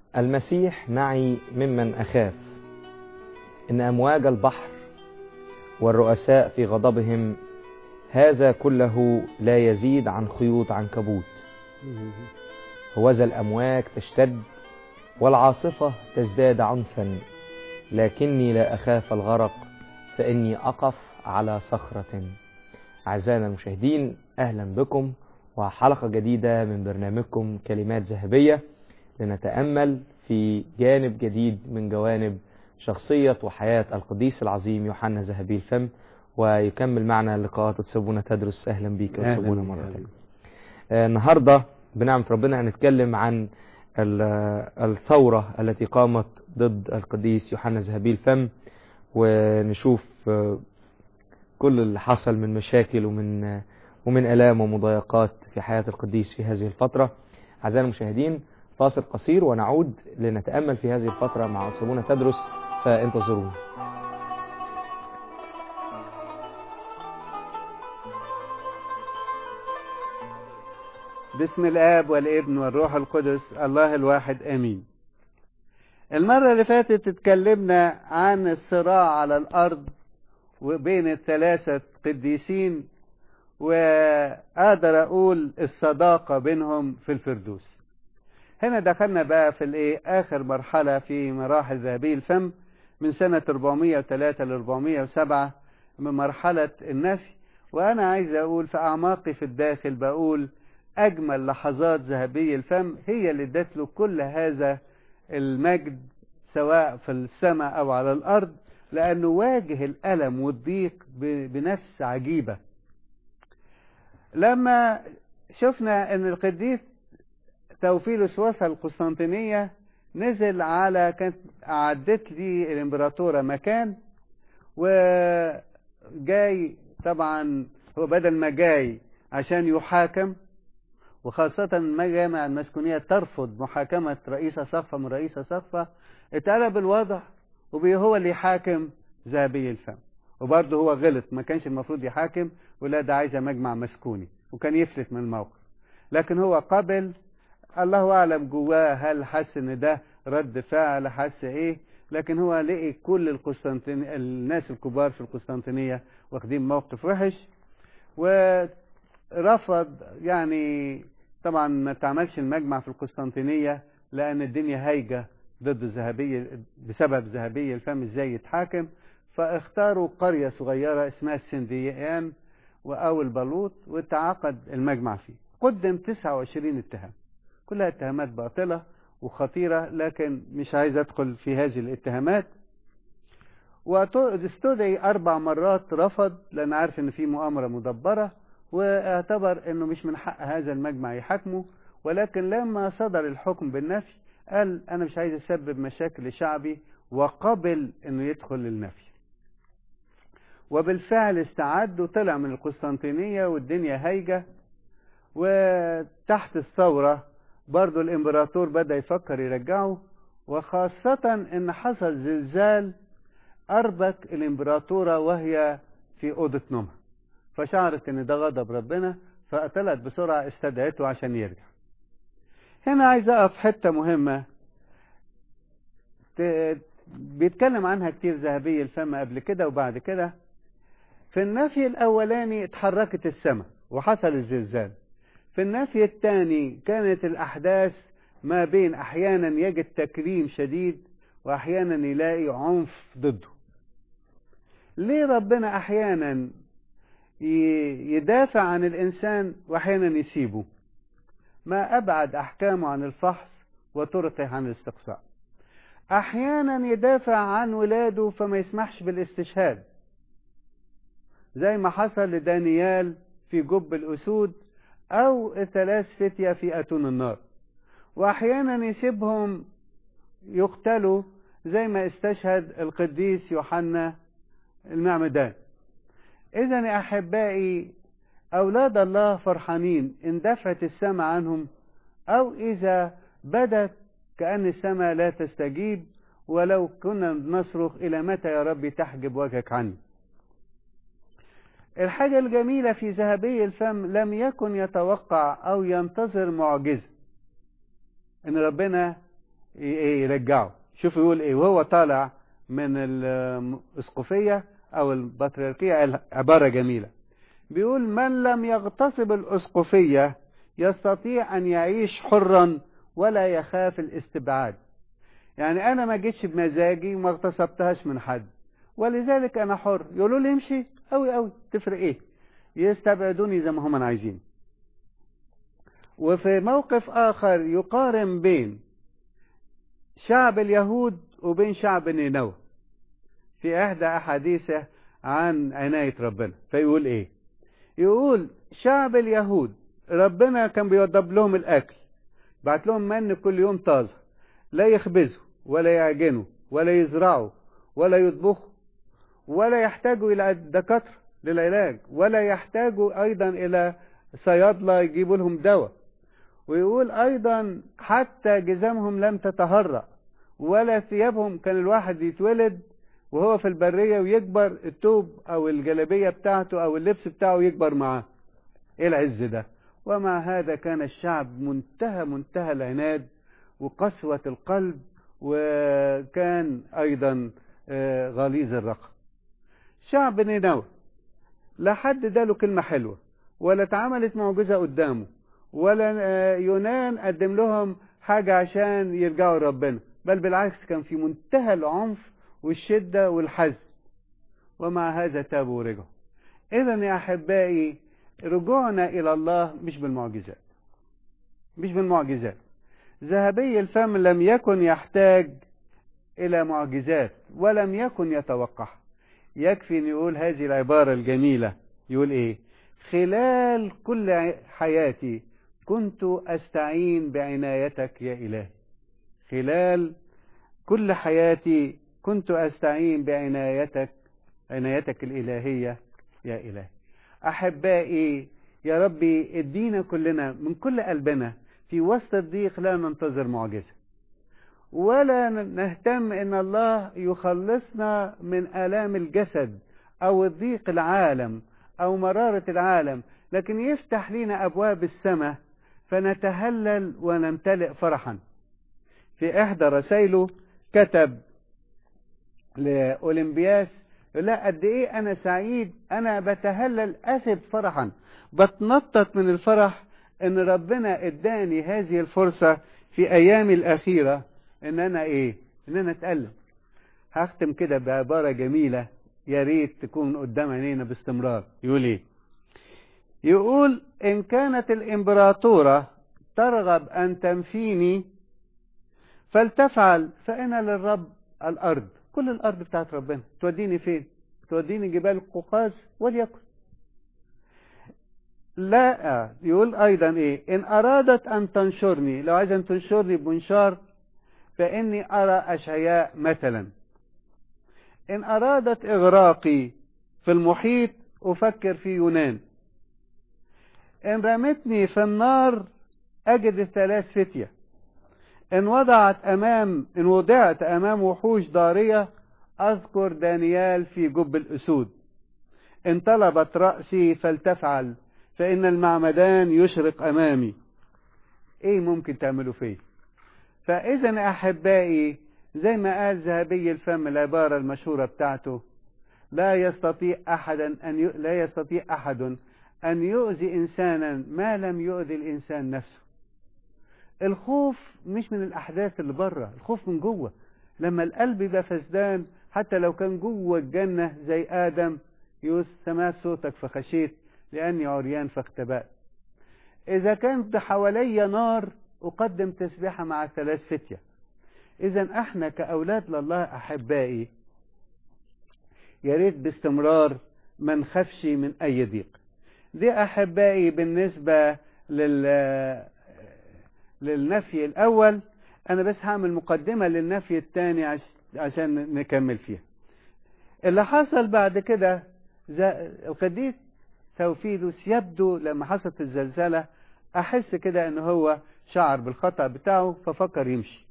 المسيح معي ممن أخاف إن أمواج البحر والرؤساء في غضبهم هذا كله لا يزيد عن خيوط عنكبوت هوذا الأمواج تشتد والعاصفة تزداد عنفا لكني لا أخاف الغرق فإني أقف على صخرة أعزائنا المشاهدين أهلا بكم وحلقة جديدة من برنامجكم كلمات ذهبية لنتأمل في جانب جديد من جوانب شخصية وحياة القديس العظيم يوحنا ذهبي الفم ويكمل معنا اللقاءات تسبونا تدرس أهلا بيك وتسبونا مرة ثانية آه النهاردة بنعمة ربنا هنتكلم عن الثورة التي قامت ضد القديس يوحنا ذهبي الفم ونشوف آه كل اللي حصل من مشاكل ومن آه ومن آلام ومضايقات في حياة القديس في هذه الفترة أعزائي المشاهدين فاصل قصير ونعود لنتأمل في هذه الفترة مع أصابونا تدرس فانتظرونا بسم الآب والابن والروح القدس الله الواحد آمين المرة اللي فاتت اتكلمنا عن الصراع على الأرض وبين الثلاثة قديسين وأقدر أقول الصداقة بينهم في الفردوس هنا دخلنا بقى في الايه اخر مرحلة في مراحل ذهبي الفم من سنة 403 ل 407 من مرحلة النفي وانا عايز اقول في اعماقي في الداخل بقول اجمل لحظات ذهبي الفم هي اللي ادت له كل هذا المجد سواء في السماء او على الارض لانه واجه الالم والضيق بنفس عجيبة لما شفنا ان القديس توفيلوس وصل القسطنطينية نزل على كانت أعدت لي الإمبراطورة مكان وجاي طبعا هو بدل ما جاي عشان يحاكم وخاصة المجامع المسكونية ترفض محاكمة رئيس صفة من رئيس صفة اتقلب الوضع وهو اللي يحاكم ذهبي الفم وبرضه هو غلط ما كانش المفروض يحاكم ولا ده عايزة مجمع مسكوني وكان يفلت من الموقف لكن هو قبل الله اعلم جواه هل حس ان ده رد فعل حس ايه لكن هو لقي كل القسطنطينية الناس الكبار في القسطنطينية واخدين موقف وحش ورفض يعني طبعا ما تعملش المجمع في القسطنطينية لان الدنيا هايجة ضد الذهبية بسبب ذهبية الفم ازاي يتحاكم فاختاروا قرية صغيرة اسمها السنديان او البلوط وتعاقد المجمع فيه قدم 29 اتهام كلها اتهامات باطلة وخطيرة لكن مش عايز أدخل في هذه الاتهامات واستدعي أربع مرات رفض لأن عارف إن في مؤامرة مدبرة واعتبر إنه مش من حق هذا المجمع يحاكمه ولكن لما صدر الحكم بالنفي قال أنا مش عايز أسبب مشاكل لشعبي وقبل إنه يدخل للنفي وبالفعل استعد وطلع من القسطنطينية والدنيا هايجة وتحت الثورة برضو الامبراطور بدأ يفكر يرجعه وخاصة ان حصل زلزال اربك الامبراطورة وهي في اوضة نومها فشعرت ان ده غضب ربنا فقتلت بسرعة استدعته عشان يرجع هنا عايز اقف حتة مهمة بيتكلم عنها كتير ذهبي الفم قبل كده وبعد كده في النفي الاولاني اتحركت السماء وحصل الزلزال في النفي الثاني كانت الأحداث ما بين أحيانا يجد تكريم شديد وأحيانا يلاقي عنف ضده ليه ربنا أحيانا يدافع عن الإنسان وأحيانا يسيبه ما أبعد أحكامه عن الفحص وطرقه عن الاستقصاء أحيانا يدافع عن ولاده فما يسمحش بالاستشهاد زي ما حصل لدانيال في جب الأسود أو الثلاث فتية في أتون النار وأحيانا يسيبهم يقتلوا زي ما استشهد القديس يوحنا المعمدان إذا يا أحبائي أولاد الله فرحانين إن دفعت السماء عنهم أو إذا بدت كأن السماء لا تستجيب ولو كنا نصرخ إلى متى يا رب تحجب وجهك عني الحاجة الجميلة في ذهبي الفم لم يكن يتوقع أو ينتظر معجزة إن ربنا ايه يرجعه شوف يقول ايه وهو طالع من الاسقفيه او البطريركيه عباره جميله بيقول من لم يغتصب الاسقفيه يستطيع ان يعيش حرا ولا يخاف الاستبعاد يعني انا ما جيتش بمزاجي وما اغتصبتهاش من حد ولذلك انا حر يقولوا لي امشي قوي قوي تفرق ايه يستبعدوني زي ما هم عايزين وفي موقف اخر يقارن بين شعب اليهود وبين شعب نينوى في احدى احاديثه عن عنايه ربنا فيقول ايه يقول شعب اليهود ربنا كان بيوضب لهم الاكل بعت لهم من كل يوم طازه لا يخبزوا ولا يعجنوا ولا يزرعوا ولا يطبخوا ولا يحتاجوا الى الدكاتره للعلاج ولا يحتاجوا ايضا الى صيادله يجيبوا لهم دواء ويقول ايضا حتى جزامهم لم تتهرأ ولا ثيابهم كان الواحد يتولد وهو في البريه ويكبر التوب او الجلابيه بتاعته او اللبس بتاعه يكبر معاه ايه العز ده ومع هذا كان الشعب منتهى منتهى العناد وقسوه القلب وكان ايضا غليظ الرقم شعب نينوى لا حد اداله كلمه حلوه ولا اتعملت معجزه قدامه ولا يونان قدم لهم حاجه عشان يرجعوا لربنا بل بالعكس كان في منتهى العنف والشده والحزن ومع هذا تابوا ورجعوا اذا يا احبائي رجوعنا الى الله مش بالمعجزات مش بالمعجزات ذهبي الفم لم يكن يحتاج الى معجزات ولم يكن يتوقعها يكفي ان يقول هذه العباره الجميله يقول ايه خلال كل حياتي كنت استعين بعنايتك يا الهي خلال كل حياتي كنت استعين بعنايتك عنايتك الالهيه يا الهي احبائي يا ربي ادينا كلنا من كل قلبنا في وسط الضيق لا ننتظر معجزه ولا نهتم ان الله يخلصنا من الام الجسد او ضيق العالم او مراره العالم لكن يفتح لنا ابواب السماء فنتهلل ونمتلئ فرحا في احدى رسائله كتب لاولمبياس لا قد ايه انا سعيد انا بتهلل اسد فرحا بتنطط من الفرح ان ربنا اداني هذه الفرصه في ايامي الاخيره ان انا ايه ان انا اتالم هختم كده بعباره جميله يا ريت تكون قدام عينينا باستمرار يقول ايه يقول ان كانت الامبراطوره ترغب ان تنفيني فلتفعل فانا للرب الارض كل الارض بتاعت ربنا توديني فين توديني جبال القوقاز وليكن لا يقول ايضا ايه ان ارادت ان تنشرني لو عايز ان تنشرني بمنشار فاني ارى اشعياء مثلا ان ارادت اغراقي في المحيط افكر في يونان ان رمتني في النار اجد الثلاث فتيه ان وضعت امام ان وضعت امام وحوش ضاريه اذكر دانيال في جب الاسود ان طلبت راسي فلتفعل فان المعمدان يشرق امامي ايه ممكن تعملوا فيه فاذا احبائي زي ما قال ذهبي الفم العباره المشهوره بتاعته لا يستطيع احدا ان ي... لا يستطيع احد ان يؤذي انسانا ما لم يؤذي الانسان نفسه الخوف مش من الاحداث اللي بره الخوف من جوه لما القلب يبقى فسدان حتى لو كان جوه الجنه زي ادم يقول سمعت صوتك فخشيت لاني عريان فاختبأت اذا كانت حوالي نار اقدم تسبيحه مع ثلاث فتيه اذا احنا كاولاد لله احبائي يا ريت باستمرار ما نخافش من اي ضيق دي احبائي بالنسبه لل للنفي الأول أنا بس هعمل مقدمة للنفي الثاني عش... عشان نكمل فيها اللي حصل بعد كده القديس توفيدوس يبدو لما حصلت الزلزلة أحس كده إن هو شعر بالخطأ بتاعه ففكر يمشي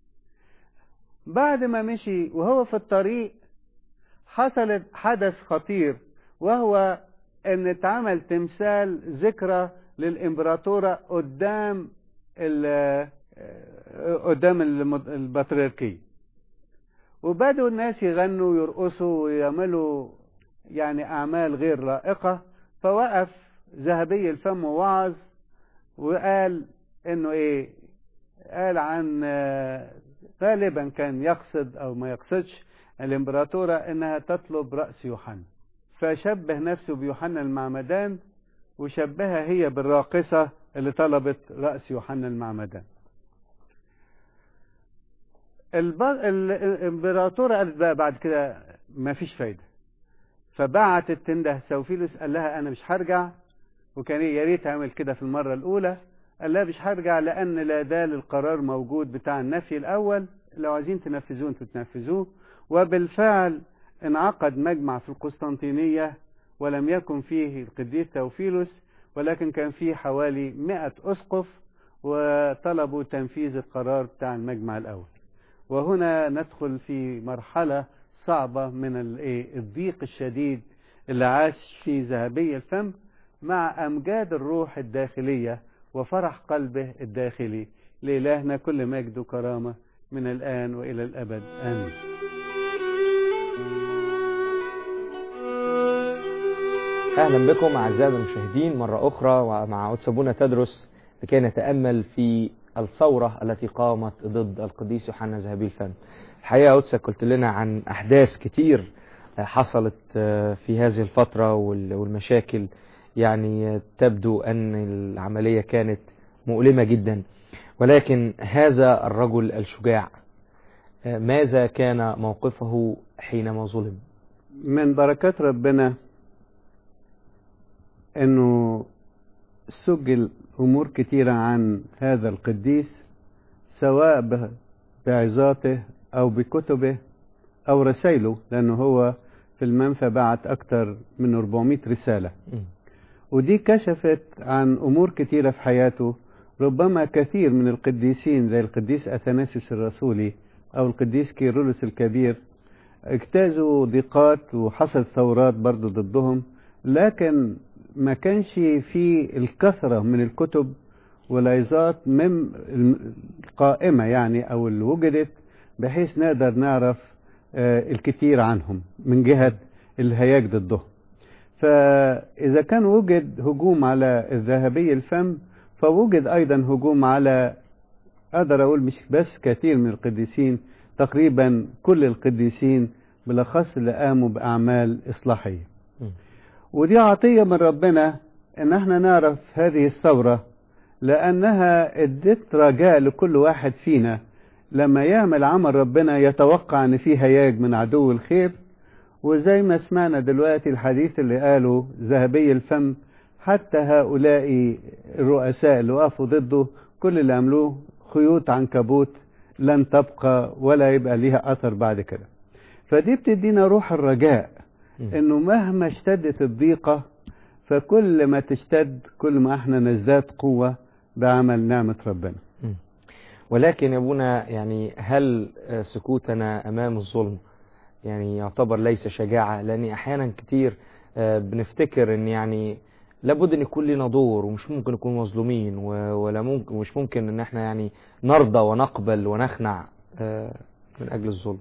بعد ما مشي وهو في الطريق حصل حدث خطير وهو ان اتعمل تمثال ذكرى للامبراطورة قدام آه، قدام المد- البطريركية وبدأوا الناس يغنوا ويرقصوا ويعملوا يعني أعمال غير لائقة فوقف ذهبي الفم ووعظ وقال إنه إيه قال عن آه، غالبا كان يقصد أو ما يقصدش الإمبراطورة إنها تطلب رأس يوحنا فشبه نفسه بيوحنا المعمدان وشبهها هي بالراقصة اللي طلبت رأس يوحنا المعمدان الب... ال- الإمبراطورة قالت بقى بعد كده ما فيش فايدة فبعتت تنده سوفيلوس قال لها أنا مش هرجع وكان يا ريت أعمل كده في المرة الأولى قال لها مش هرجع لأن لا زال القرار موجود بتاع النفي الأول لو عايزين تنفذوه انتوا تنفذوه وبالفعل انعقد مجمع في القسطنطينية ولم يكن فيه القديس توفيلوس ولكن كان فيه حوالي مئة أسقف وطلبوا تنفيذ القرار بتاع المجمع الأول وهنا ندخل في مرحلة صعبة من الإيه؟ الضيق الشديد اللي عاش فيه ذهبي الفم مع أمجاد الروح الداخلية وفرح قلبه الداخلي لإلهنا كل مجد وكرامة من الآن وإلى الأبد آمين أهلا بكم أعزائي المشاهدين مرة أخرى ومع أتسابونا تدرس لكي نتأمل في الثورة التي قامت ضد القديس يوحنا ذهبي الفم الحقيقة أتسا قلت لنا عن أحداث كتير حصلت في هذه الفترة وال- والمشاكل يعني تبدو أن العملية كانت مؤلمة جدا ولكن هذا الرجل الشجاع ماذا كان موقفه حينما ظلم من بركات ربنا انه سجل امور كتيرة عن هذا القديس سواء ب- بعظاته او بكتبه او رسائله لانه هو في المنفى بعت اكتر من 400 رسالة ودي كشفت عن امور كتيرة في حياته ربما كثير من القديسين زي القديس اثناسيوس الرسولي او القديس كيرلس الكبير اجتازوا ضيقات وحصلت ثورات برضو ضدهم لكن ما كانش في الكثرة من الكتب والعظات من القائمة يعني أو اللي وجدت بحيث نقدر نعرف آه، الكثير عنهم من جهة الهياج ضدهم فإذا كان وجد هجوم على الذهبي الفم فوجد أيضا هجوم على أقدر أقول مش بس كثير من القديسين تقريبا كل القديسين بالأخص اللي قاموا بأعمال إصلاحية ودي عطية من ربنا إن احنا نعرف هذه الثورة لأنها ادت رجاء لكل واحد فينا لما يعمل عمل ربنا يتوقع إن فيه هياج من عدو الخير وزي ما سمعنا دلوقتي الحديث اللي قاله ذهبي الفم حتى هؤلاء الرؤساء اللي وقفوا ضده كل اللي عملوه خيوط عنكبوت لن تبقى ولا يبقى ليها أثر بعد كده فدي بتدينا روح الرجاء انه مهما اشتدت الضيقة فكل ما تشتد كل ما احنا نزداد قوة بعمل نعمة ربنا ولكن يا ابونا يعني هل سكوتنا امام الظلم يعني يعتبر ليس شجاعة لان احيانا كتير آه، بنفتكر ان يعني لابد ان يكون لنا دور ومش ممكن نكون مظلومين و- ولا ممكن مش ممكن ان احنا يعني نرضى ونقبل ونخنع آه، من اجل الظلم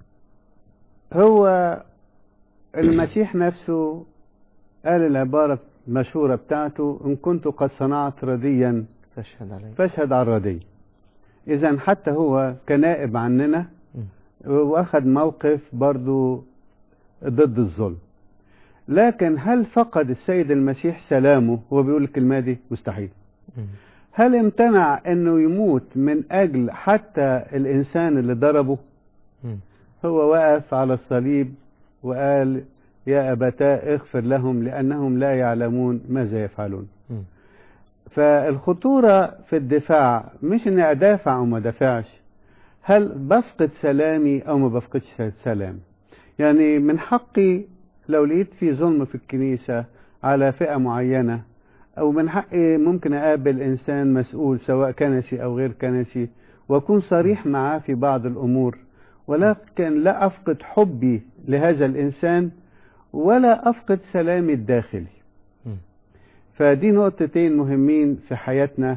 هو المسيح نفسه قال العبارة المشهورة بتاعته إن كنت قد صنعت رديا تشهد عليه فاشهد على الردي إذا حتى هو كنائب عننا واخد موقف برضو ضد الظلم لكن هل فقد السيد المسيح سلامه هو بيقول الكلمة دي مستحيل هل امتنع انه يموت من اجل حتى الانسان اللي ضربه هو وقف على الصليب وقال يا أبتاه اغفر لهم لأنهم لا يعلمون ماذا يفعلون فالخطورة في الدفاع مش اني ادافع او ما دافعش هل بفقد سلامي او ما بفقدش سلام يعني من حقي لو لقيت في ظلم في الكنيسة على فئة معينة او من حقي ممكن اقابل انسان مسؤول سواء كنسي او غير كنسي واكون صريح معاه في بعض الامور ولكن لا افقد حبي لهذا الانسان ولا افقد سلامي الداخلي فدي نقطتين مهمين في حياتنا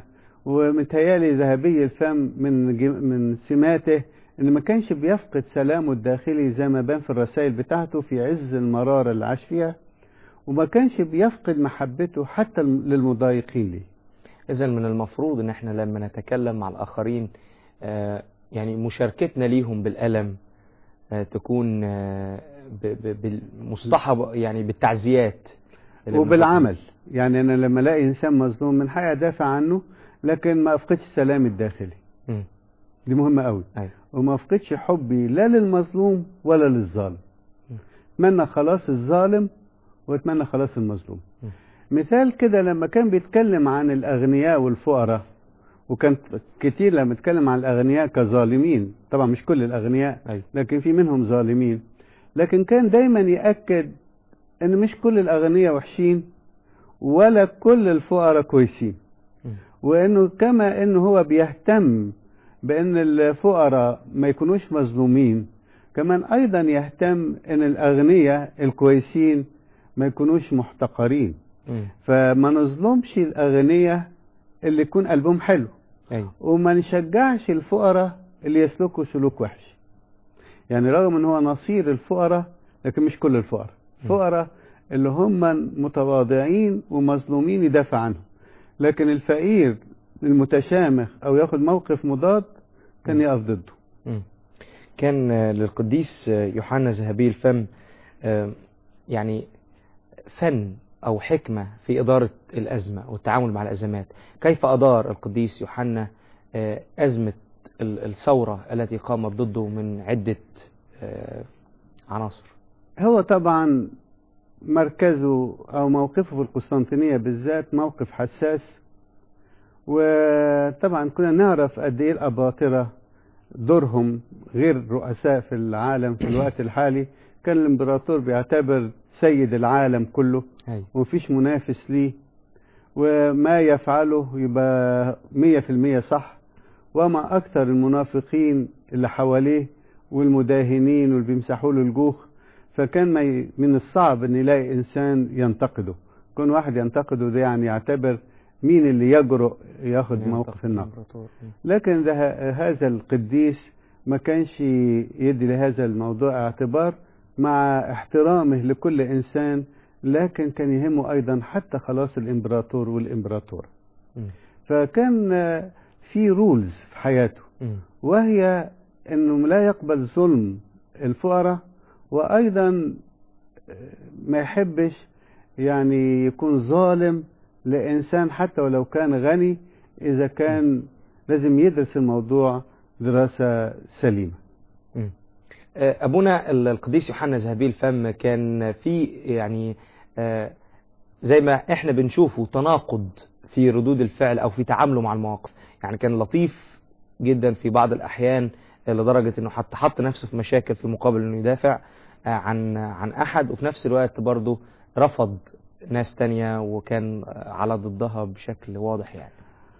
ومتهيالي ذهبي الفم من ج- من سماته ان ما كانش بيفقد سلامه الداخلي زي ما بان في الرسائل بتاعته في عز المرارة اللي عاش فيها وما كانش بيفقد محبته حتى الم- للمضايقين ليه إذا من المفروض إن إحنا لما نتكلم مع الآخرين آه، يعني مشاركتنا ليهم بالألم آه، تكون آه، ب- ب- بالمصطحب يعني بالتعزيات اللي وبالعمل يعني انا لما الاقي انسان مظلوم من حقي ادافع عنه لكن ما افقدش السلام الداخلي مم. دي مهمة قوي أيوة. وما افقدش حبي لا للمظلوم ولا للظالم م. اتمنى خلاص الظالم واتمنى خلاص المظلوم م. مثال كده لما كان بيتكلم عن الاغنياء والفقراء وكان كتير لما اتكلم عن الاغنياء كظالمين طبعا مش كل الاغنياء أيوة. لكن في منهم ظالمين لكن كان دايما يأكد ان مش كل الاغنياء وحشين ولا كل الفقراء كويسين مم. وانه كما انه هو بيهتم بان الفقراء ما يكونوش مظلومين كمان ايضا يهتم ان الاغنياء الكويسين ما يكونوش محتقرين مم. فما نظلمش الاغنياء اللي يكون قلبهم حلو أيوة. وما نشجعش الفقراء اللي يسلكوا سلوك وحش يعني رغم ان هو نصير الفقراء لكن مش كل الفقراء الفقراء اللي هم متواضعين ومظلومين يدافع عنهم لكن الفقير المتشامخ او ياخد موقف مضاد كان م. يقف ضده مم. كان آه، للقديس آه، يوحنا ذهبي الفم آه، يعني فن أو حكمة في إدارة الأزمة والتعامل مع الأزمات كيف أدار القديس يوحنا آه، أزمة ال- الثورة التي قامت ضده من عدة آه، عناصر هو طبعا مركزه او موقفه في القسطنطينية بالذات موقف حساس وطبعا كنا نعرف قد ايه الاباطرة دورهم غير رؤساء في العالم في الوقت الحالي كان الامبراطور بيعتبر سيد العالم كله هاي. ومفيش منافس ليه وما يفعله يبقى مية في المية صح وما أكثر المنافقين اللي حواليه والمداهنين واللي بيمسحوا له الجوخ فكان ما ي... من الصعب ان يلاقي انسان ينتقده كون واحد ينتقده ده يعني يعتبر مين اللي يجرؤ ياخد موقف النقد الإمبراطور. مم. لكن ده هذا القديس ما كانش يدي لهذا الموضوع اعتبار مع احترامه لكل انسان لكن كان يهمه ايضا حتى خلاص الامبراطور والامبراطوره مم. فكان آه، في رولز في حياته مم. وهي انه لا يقبل ظلم الفقراء وايضا آه، ما يحبش يعني يكون ظالم لانسان حتى ولو كان غني اذا كان لازم يدرس الموضوع دراسة سليمة مم. آه، أبونا ال- القديس يوحنا ذهبي الفم كان في يعني آه، زي ما احنا بنشوفه تناقض في ردود الفعل أو في تعامله مع المواقف يعني كان لطيف جدا في بعض الأحيان لدرجة أنه حتى حط نفسه في مشاكل في مقابل أنه يدافع آه، عن عن أحد وفي نفس الوقت برضه رفض ناس تانية وكان آه، على ضدها بشكل واضح يعني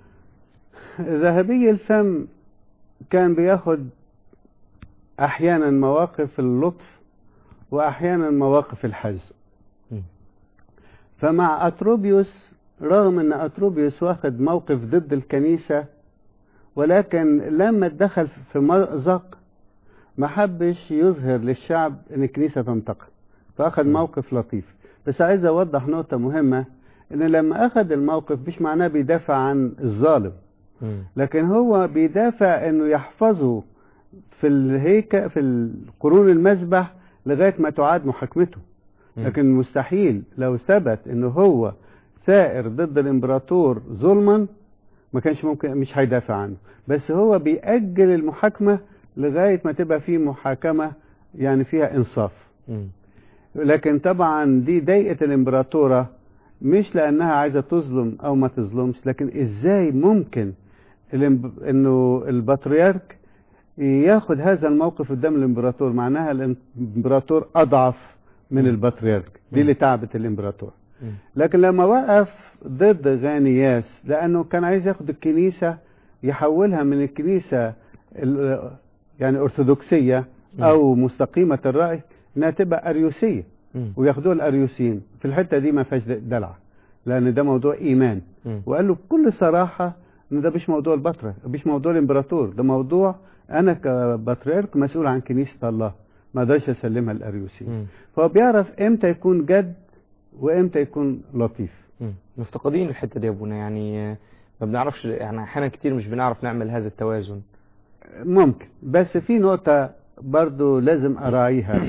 ذهبي الفم كان بياخد احيانا مواقف اللطف واحيانا مواقف الحزم مم. فمع اتروبيوس رغم ان اتروبيوس واخد موقف ضد الكنيسة ولكن لما اتدخل في مأزق ما حبش يظهر للشعب ان الكنيسة تنتقم فاخد مم. موقف لطيف بس عايز اوضح نقطة مهمة ان لما اخد الموقف مش معناه بيدافع عن الظالم مم. لكن هو بيدافع انه يحفظه في الهيكل في القرون المسبح لغايه ما تعاد محاكمته مم. لكن مستحيل لو ثبت انه هو ثائر ضد الامبراطور ظلما ما كانش ممكن مش هيدافع عنه بس هو بيأجل المحاكمه لغايه ما تبقى في محاكمه يعني فيها انصاف مم. لكن طبعا دي ضايقت الامبراطوره مش لانها عايزه تظلم او ما تظلمش لكن ازاي ممكن الإمب- انه البطريرك ياخد هذا الموقف قدام الامبراطور معناها الامبراطور اضعف من مم. البطريرك دي مم. اللي تعبت الامبراطور مم. لكن لما وقف ضد غانياس لانه كان عايز ياخد الكنيسه يحولها من الكنيسه ال- يعني ارثوذكسيه مم. او مستقيمه الراي انها تبقى اريوسيه مم. وياخدوها الاريوسيين في الحته دي ما فيهاش دلع لان ده موضوع ايمان مم. وقال له بكل صراحه ان ده مش موضوع البطرة مش موضوع الامبراطور ده موضوع انا كبطريرك مسؤول عن كنيسة الله ما اقدرش اسلمها للاريوسيين مم. فهو بيعرف امتى يكون جد وامتى يكون لطيف مم. مفتقدين الحتة دي يا ابونا يعني آه، ما بنعرفش يعني احيانا كتير مش بنعرف نعمل هذا التوازن ممكن بس في نقطة برضو لازم أراعيها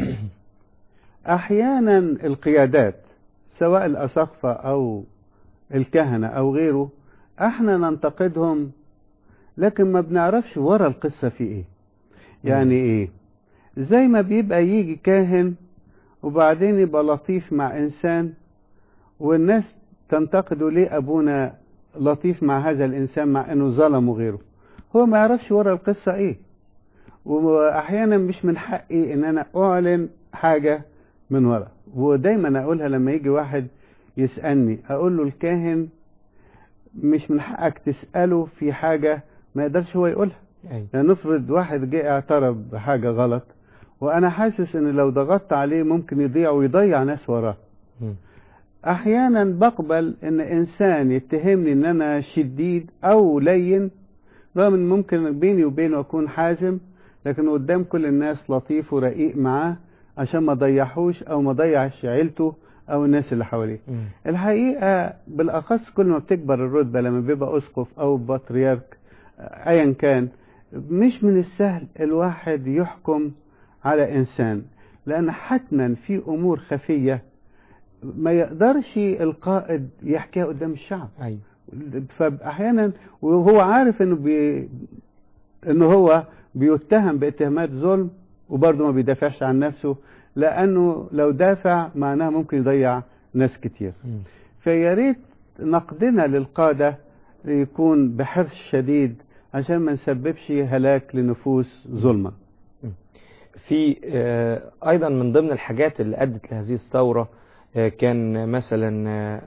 أحيانا القيادات سواء الأساقفة أو الكهنة أو غيره احنا ننتقدهم لكن ما بنعرفش ورا القصة في ايه يعني ايه زي ما بيبقى يجي كاهن وبعدين يبقى لطيف مع انسان والناس تنتقده ليه ابونا لطيف مع هذا الانسان مع انه ظلم وغيره هو ما يعرفش ورا القصة ايه واحيانا مش من حقي ان انا اعلن حاجة من ورا ودايما اقولها لما يجي واحد يسألني اقول له الكاهن مش من حقك تسأله في حاجة ما يقدرش هو يقولها أي. يعني نفرض واحد جه اعترف بحاجة غلط وانا حاسس ان لو ضغطت عليه ممكن يضيع ويضيع ناس وراه مم. احيانا بقبل ان انسان يتهمني ان انا شديد او لين رغم ان ممكن بيني وبينه اكون حازم لكن قدام كل الناس لطيف ورقيق معاه عشان ما ضيعهوش او ما ضيعش عيلته او الناس اللي حواليه مم. الحقيقة بالاخص كل ما بتكبر الرتبة لما بيبقى اسقف او بطريرك ايا كان مش من السهل الواحد يحكم على انسان لان حتما في امور خفية ما يقدرش القائد يحكيها قدام الشعب أي. فاحيانا وهو عارف انه بي انه هو بيتهم باتهامات ظلم وبرضه ما بيدافعش عن نفسه لانه لو دافع معناها ممكن يضيع ناس كتير مم. فيا ريت نقدنا للقاده يكون بحرص شديد عشان ما نسببش هلاك لنفوس ظلمه في آه، ايضا من ضمن الحاجات اللي ادت لهذه الثوره آه، كان مثلا آه،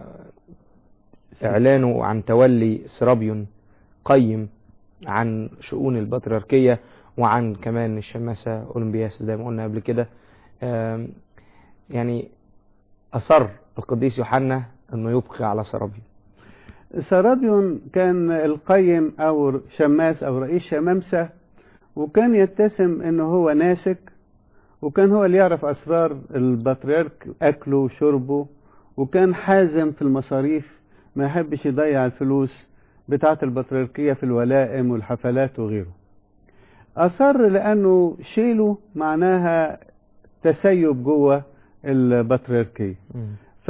آه، اعلانه عن تولي سرابيون قيم عن شؤون البطريركيه وعن كمان الشماسه اولمبياس زي ما قلنا قبل كده آم، يعني اصر القديس يوحنا انه يبقي على سرابيون سرابيون كان القيم او شماس او رئيس شمامسه وكان يتسم انه هو ناسك وكان هو اللي يعرف اسرار البطريرك اكله وشربه وكان حازم في المصاريف ما يحبش يضيع الفلوس بتاعه البطريركيه في الولائم والحفلات وغيره اصر لانه شيله معناها تسيب جوه البطريركيه مم.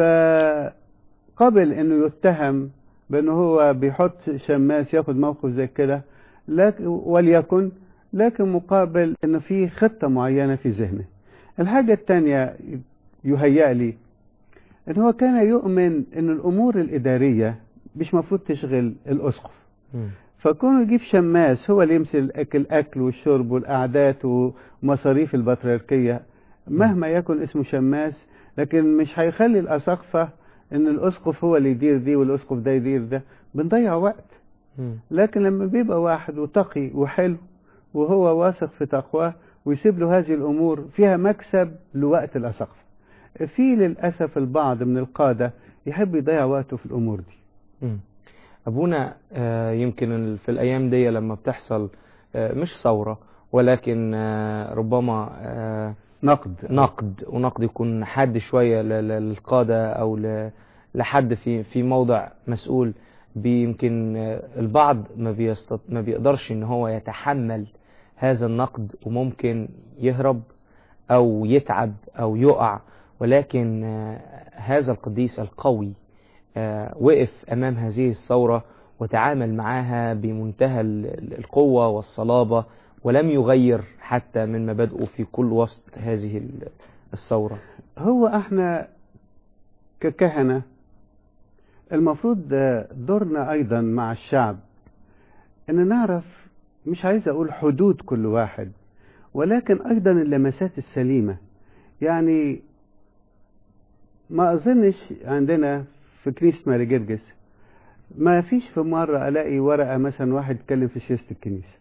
فقبل انه يتهم بانه هو بيحط شماس ياخد موقف زي كده لكن وليكن لكن مقابل انه في خطه معينه في ذهنه الحاجه الثانيه يهيأ لي ان هو كان يؤمن ان الامور الاداريه مش مفروض تشغل الاسقف مم. فكونه يجيب شماس هو اللي يمسك الاكل الاكل والشرب والقعدات ومصاريف البطريركيه مهما يكن اسمه شماس لكن مش هيخلي الاساقفه ان الاسقف هو اللي يدير دي والاسقف ده يدير ده بنضيع وقت مم. لكن لما بيبقى واحد وتقي وحلو وهو واثق في تقواه ويسيب له هذه الامور فيها مكسب لوقت الاساقفه في للاسف البعض من القاده يحب يضيع وقته في الامور دي مم. أبونا آه، يمكن ال- في الأيام دي لما بتحصل آه، مش ثورة ولكن آه، ربما آه، نقد نقد ونقد يكون حاد شوية ل- ل- للقادة أو ل- لحد في في موضع مسؤول بيمكن آه، البعض ما بيستط... ما بيقدرش إن هو يتحمل هذا النقد وممكن يهرب أو يتعب أو يقع ولكن آه، هذا القديس القوي آه، وقف أمام هذه الثورة وتعامل معها بمنتهى ال- ال- القوة والصلابة ولم يغير حتى من مبادئه في كل وسط هذه ال- الثورة هو احنا ككهنة المفروض ده دورنا ايضا مع الشعب ان نعرف مش عايز اقول حدود كل واحد ولكن ايضا اللمسات السليمة يعني ما اظنش عندنا في كنيسة ماري جرجس ما فيش في مرة الاقي ورقة مثلا واحد يتكلم في سياسة الكنيسة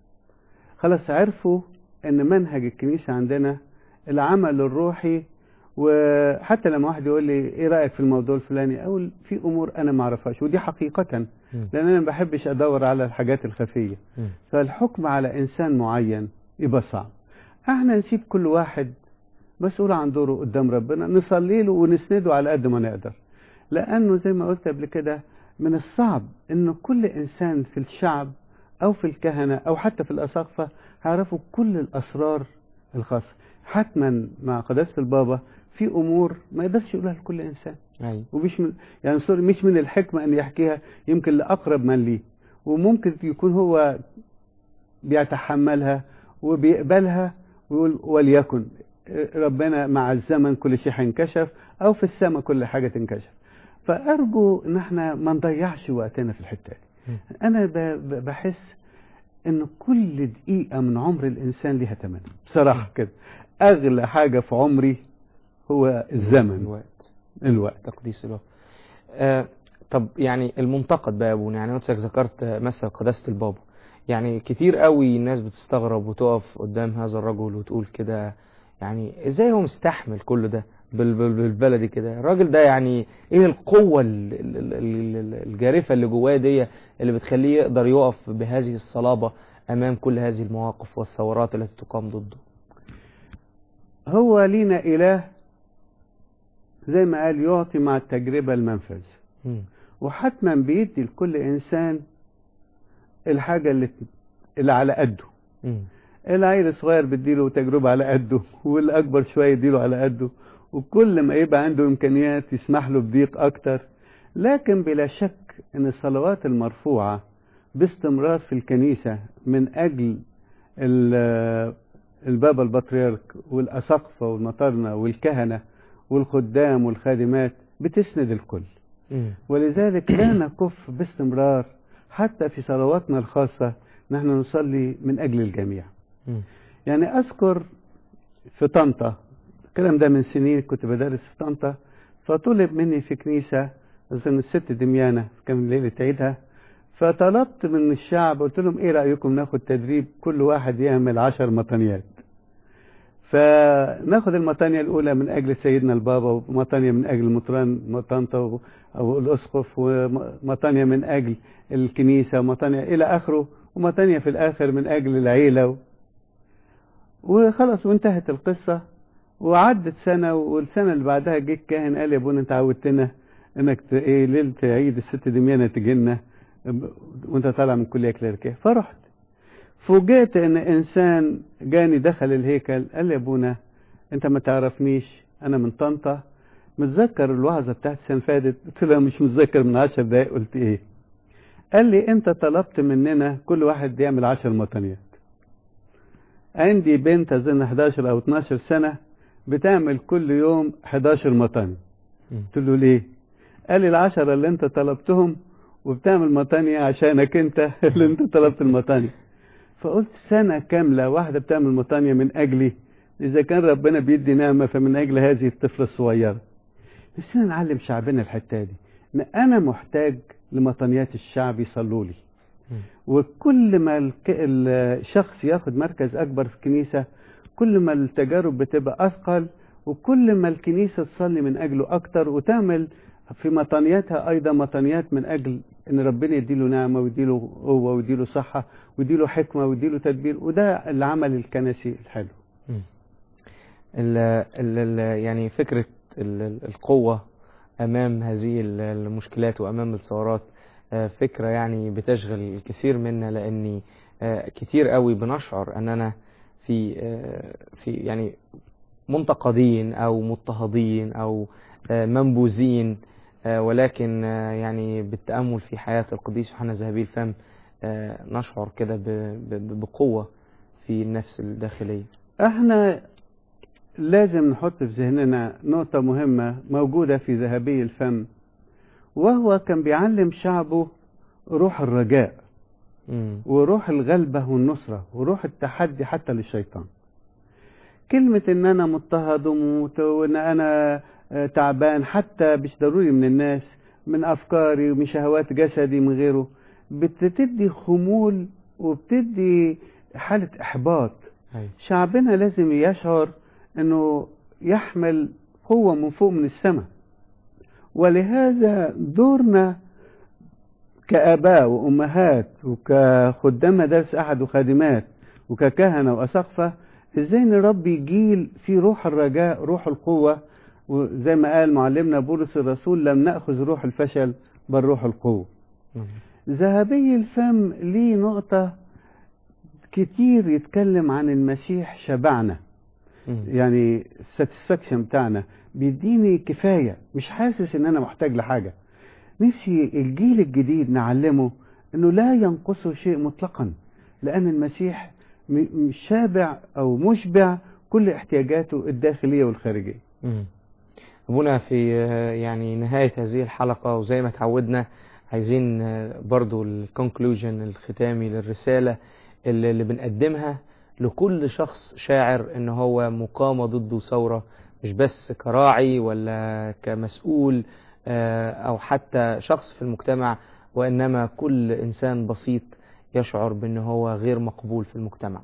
خلاص عرفوا ان منهج الكنيسة عندنا العمل الروحي وحتى لما واحد يقول لي ايه رايك في الموضوع الفلاني اقول في امور انا ما اعرفهاش ودي حقيقه مم. لان انا ما بحبش ادور على الحاجات الخفيه مم. فالحكم على انسان معين يبقى صعب احنا نسيب كل واحد مسؤول عن دوره قدام ربنا نصلي له ونسنده على قد ما نقدر لانه زي ما قلت قبل كده من الصعب ان كل انسان في الشعب او في الكهنه او حتى في الاساقفه هيعرفوا كل الاسرار الخاصه حتما مع قداسه البابا في امور ما يقدرش يقولها لكل انسان أيوة. ومش من يعني سوري مش من الحكمة أن يحكيها يمكن لأقرب من ليه وممكن يكون هو بيتحملها وبيقبلها ويقول وليكن ربنا مع الزمن كل شيء هينكشف أو في السماء كل حاجة تنكشف فأرجو إن احنا ما نضيعش وقتنا في الحتة دي أنا ب- ب- بحس إن كل دقيقة من عمر الإنسان ليها ثمن بصراحة كده أغلى حاجة في عمري هو الزمن الوقت الوقت تقديس الوقت آه طب يعني المنتقد بقى يا ابونا يعني نفسك ذكرت آه، مثل قداسة البابا يعني كتير قوي الناس بتستغرب وتقف قدام هذا الرجل وتقول كده يعني ازاي هو مستحمل كل ده بال- بال- بالبلدي كده الراجل ده يعني ايه القوة ال- ال- ال- ال- الجارفة اللي جواه دي اللي بتخليه يقدر يقف بهذه الصلابة امام كل هذه المواقف والثورات التي تقام ضده هو لينا إله زي ما قال يعطي مع التجربة المنفذ مم. وحتما بيدي لكل إنسان الحاجة اللي, اللي على قده مم. العيل الصغير بيديله تجربة على قده والأكبر شوية يديله على قده وكل ما يبقى عنده إمكانيات يسمح له بضيق أكتر لكن بلا شك أن الصلوات المرفوعة باستمرار في الكنيسة من أجل ال- البابا البطريرك والأساقفة والمطارنة والكهنة والخدام والخادمات بتسند الكل مم. ولذلك لا نكف باستمرار حتى في صلواتنا الخاصة نحن نصلي من أجل الجميع مم. يعني أذكر في طنطا الكلام ده من سنين كنت بدرس في طنطا فطلب مني في كنيسة أظن الست دميانة كان ليلة عيدها فطلبت من الشعب قلت لهم إيه رأيكم ناخد تدريب كل واحد يعمل عشر مطنيات فناخد المطانية الأولى من أجل سيدنا البابا ومطانية من أجل مطران طنطا أو الأسقف ومطانية من أجل الكنيسة ومطانية إلى آخره ومطانية في الآخر من أجل العيلة و... وخلاص وانتهت القصة وعدت سنة والسنة اللي بعدها جه الكاهن قال يا ابونا انت عودتنا انك ت... ايه ليلة عيد الست دميانة تجي لنا وانت طالع من كلية كليركية فرحت فوجئت ان انسان جاني دخل الهيكل قال لي يا ابونا انت ما تعرفنيش انا من طنطا متذكر الوعظة بتاعت السنة اللي فاتت قلت له مش متذكر من عشر دقايق قلت ايه قال لي انت طلبت مننا كل واحد يعمل عشر مطنيات عندي بنت اظن 11 او 12 سنة بتعمل كل يوم 11 مطني قلت له ليه قال لي العشرة اللي انت طلبتهم وبتعمل مطانية عشانك انت اللي انت طلبت المطانية فقلت سنة كاملة واحدة بتعمل مطانية من أجلي إذا كان ربنا بيدي نعمة فمن أجل هذه الطفلة الصغيرة نفسنا نعلم شعبنا الحتة دي إن أنا محتاج لمطانيات الشعب يصلوا لي وكل ما الك- الشخص ياخد مركز أكبر في الكنيسة كل ما التجارب بتبقى أثقل وكل ما الكنيسة تصلي من أجله أكتر وتعمل في مطانياتها أيضا مطانيات من أجل إن ربنا يديله نعمة ويديله قوة ويديله صحة ويديله حكمة ويديله تدبير وده العمل الكنسي الحلو ال ال ال يعني فكرة ال- ال- القوة أمام هذه ال- المشكلات وأمام الثورات آه، فكرة يعني بتشغل الكثير منا لأني آه، كتير قوي بنشعر أننا في آه، في يعني منتقدين أو مضطهدين أو آه، منبوذين آه، ولكن آه، يعني بالتأمل في حياة القديس يوحنا ذهبي الفم آه، نشعر كده ب- ب- بقوة في النفس الداخلية احنا لازم نحط في ذهننا نقطة مهمة موجودة في ذهبي الفم وهو كان بيعلم شعبه روح الرجاء مم. وروح الغلبة والنصرة وروح التحدي حتى للشيطان كلمة ان انا مضطهد وموت وان انا آه، تعبان حتى مش ضروري من الناس من افكاري ومن شهوات جسدي من غيره بتدي خمول وبتدي حالة احباط أيوة. شعبنا لازم يشعر انه يحمل قوة من فوق من السماء ولهذا دورنا كآباء وأمهات وكخدام مدارس أحد وخادمات وككهنة وأسقفة إزاي نربي جيل في روح الرجاء روح القوة وزي ما قال معلمنا بولس الرسول لم نأخذ روح الفشل بل روح القوة ذهبي الفم ليه نقطة كتير يتكلم عن المسيح شبعنا يعني الساتسفاكشن بتاعنا بيديني كفاية مش حاسس ان انا محتاج لحاجة نفسي الجيل الجديد نعلمه انه لا ينقصه شيء مطلقا لان المسيح مش شابع او مشبع كل احتياجاته الداخلية والخارجية ابونا في يعني نهاية هذه الحلقة وزي ما تعودنا عايزين برضو الكونكلوجن الختامي للرسالة اللي, اللي بنقدمها لكل شخص شاعر ان هو مقامة ضده ثورة مش بس كراعي ولا كمسؤول او حتى شخص في المجتمع وانما كل انسان بسيط يشعر بان هو غير مقبول في المجتمع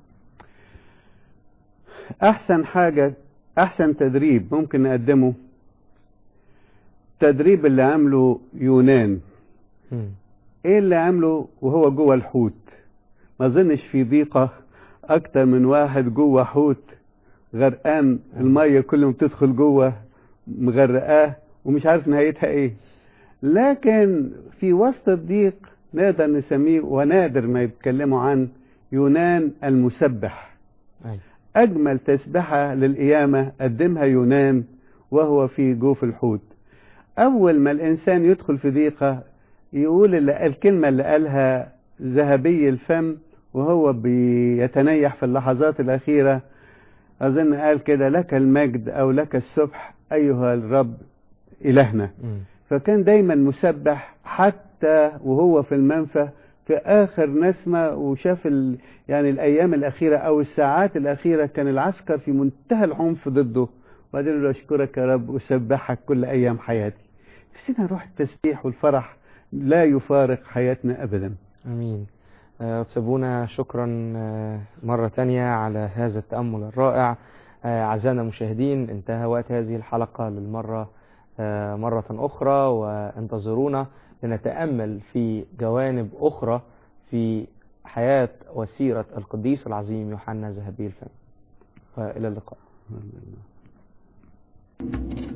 احسن حاجة احسن تدريب ممكن نقدمه التدريب اللي عمله يونان م. ايه اللي عمله وهو جوه الحوت ما اظنش في ضيقة اكتر من واحد جوه حوت غرقان المية كل ما بتدخل جوه مغرقاه ومش عارف نهايتها ايه لكن في وسط الضيق نقدر نسميه ونادر ما يتكلموا عن يونان المسبح أي. اجمل تسبحة للقيامة قدمها يونان وهو في جوف الحوت اول ما الانسان يدخل في ضيقة يقول اللي الكلمة اللي قالها ذهبي الفم وهو بيتنيح في اللحظات الأخيرة أظن قال كده لك المجد أو لك السبح أيها الرب إلهنا م. فكان دايما مسبح حتى وهو في المنفى في آخر نسمة وشاف ال... يعني الأيام الأخيرة أو الساعات الأخيرة كان العسكر في منتهى العنف ضده وبعدين له أشكرك يا رب أسبحك كل أيام حياتي نفسنا روح التسبيح والفرح لا يفارق حياتنا أبدا امين سابونا شكرا مرة تانية على هذا التأمل الرائع أعزائنا المشاهدين انتهى وقت هذه الحلقة للمرة مرة أخرى وانتظرونا لنتأمل في جوانب أخرى في حياة وسيرة القديس العظيم يوحنا ذهبي الفم وإلى اللقاء